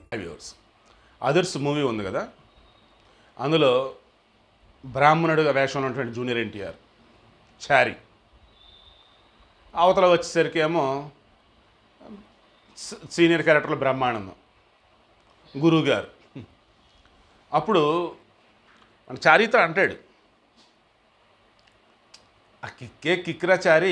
Viewers others movie ఉంది కదా అందులో బ్రాహ్మణుడిగా వేషంలో ఉన్నటువంటి జూనియర్ ఎన్టీఆర్ చారి అవతల వచ్చేసరికి ఏమో స- సీనియర్ క్యారెక్టర్లో బ్రహ్మానందం గురువు గారు అప్పుడు మన చారితో అంటాడు ఆ కిక్కే కిక్రా చారి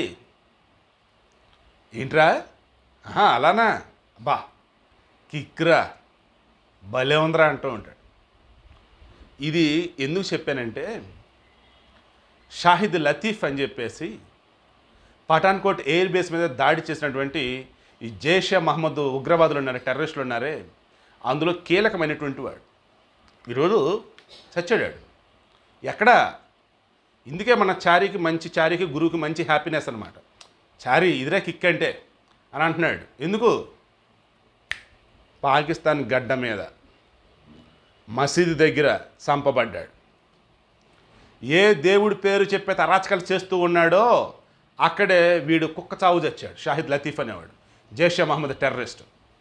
ఏంట్రా ఆహా, అలానా బా కిక్రా భలే ఉందిరా అంటూ ఉంటాడు ఇది ఎందుకు చెప్పానంటే షాహిద్ లతీఫ్ అని చెప్పేసి పఠాన్కోట్ ఎయిర్ బేస్ మీద దాడి చేసినటువంటి ఈ జైషే మహమ్మద్ ఉగ్రవాదులు ఉన్నారు టెర్రరిస్టులు ఉన్నారే అందులో కీలకమైనటువంటి వాడు ఈరోజు చచ్చాడు వాడు. ఎక్కడ ఇందుకే మన చారికి మంచి చారికి గురువుకి మంచి హ్యాపీనెస్ అనమాట చారి ఇదిరే కిక్ అంటే అని అంటున్నాడు ఎందుకు పాకిస్తాన్ గడ్డ మీద మసీదు దగ్గర చంపబడ్డాడు ఏ దేవుడి పేరు చెప్పే అరాచకాలు చేస్తూ ఉన్నాడో అక్కడే వీడు కుక్క చావు చచ్చాడు షాహిద్ లతీఫ్ అనేవాడు జైషే మహమ్మద్ టెర్రరిస్ట్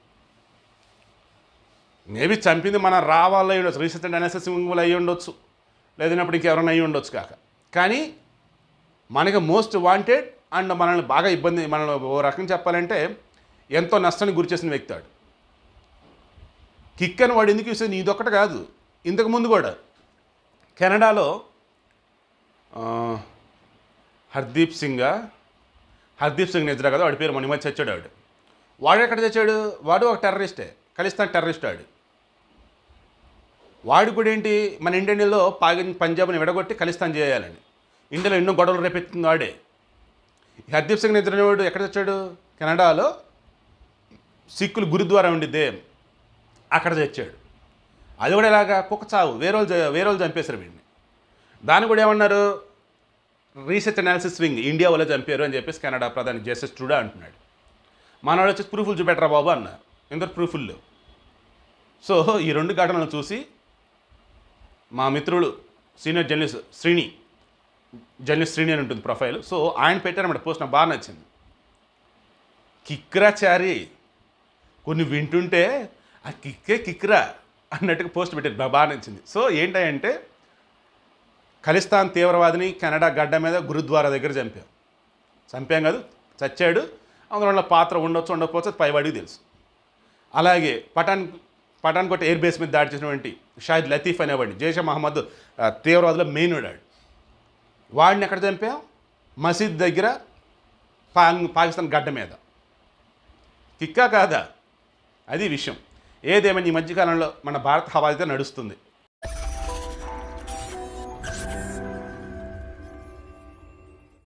మేబీ చంపింది మన రావాళ్ళు అయ్యి ఉండొచ్చు రీసెంట్ ఎన్ఎస్ఎస్ వాళ్ళు అయ్యి ఉండొచ్చు లేదన్నప్పుడు ఇంకెవరైనా అయ్యి ఉండొచ్చు కాక కానీ మనకి మోస్ట్ వాంటెడ్ అండ్ మనల్ని బాగా ఇబ్బంది మనల్ని ఓ రకం చెప్పాలంటే ఎంతో నష్టానికి గురి చేసిన వ్యక్తి వాడు కిక్ అని వాడు ఎందుకు చూసాను ఇదొక్కటి కాదు ఇంతకు ముందు కూడా కెనడాలో ఆ, హర్దీప్ సింగ్ హర్దీప్ సింగ్ నిద్ర కదా వాడి పేరు మన మధ్య చచ్చాడు వాడు వాడు ఎక్కడ చచ్చాడు వాడు ఒక టెర్రరిస్టే ఖలిస్తాన్ టెర్రరిస్ట్ వాడు వాడు కూడా ఏంటి మన ఇండియన్లో పాకి పంజాబ్ని విడగొట్టి ఖలిస్తాన్ చేయాలని ఇండియాలో ఎన్నో గొడవలు రేపెత్తుంది వాడే ఈ హర్దీప్ సింగ్ నిద్రనేవాడు ఎక్కడ చచ్చాడు కెనడాలో సిక్కులు గురుద్వారా ఉండిద్దే అక్కడ చచ్చాడు అది కూడా ఎలాగా కుక్క చావు వేరే వాళ్ళు చ- వేరే వాళ్ళు చంపేశారు వీడిని దాన్ని కూడా ఏమన్నారు రీసెర్చ్ అనాలిసిస్ వింగ్ ఇండియా వాళ్ళే చంపారు అని చెప్పేసి కెనడా ప్రధాని జస్టిస్ ట్రూడా అంటున్నాడు మనవాడు వచ్చేసి ప్రూఫ్లు చూపెట్టరా బాబు అన్నారు ఇందరు ప్రూఫ్లు లేవు సో ఈ రెండు ఘటనలు చూసి మా మిత్రుడు senior journalist Srini journalist Srini అని ఉంటుంది ప్రొఫైల్ సో ఆయన పెట్టారన్నమాట పోస్ట్ నాకు బాగా నచ్చింది కిక్రాచారి కొన్ని వింటుంటే ఆ కిక్కే కిక్రా అన్నట్టుగా పోస్ట్ పెట్టారు నాకు బాగా నచ్చింది సో ఏంటంటే ఖలిస్తాన్ తీవ్రవాదిని కెనడా గడ్డ మీద గురుద్వారా దగ్గర చంపాం చంపాం కాదు చచ్చాడు అందులో ఉన్న పాత్ర ఉండొచ్చు ఉండకపోవచ్చు అది పైవాడికి తెలుసు అలాగే పఠాన్ పఠాన్కోట్ ఎయిర్ బేస్ మీద దాడి చేసినటువంటి షాహిద్ లతీఫ్ అనేవాడిని జైషే మహమ్మద్ ఆ, తీవ్రవాదుల మెయిన్ వాడు వాడిని ఎక్కడ చంపాం మసీద్ దగ్గర పా పాకిస్తాన్ గడ్డ మీద కిక్కా కాదా అది విషయం ఏదేమైనా ఈ మధ్యకాలంలో మన భారత హవా అయితే నడుస్తుంది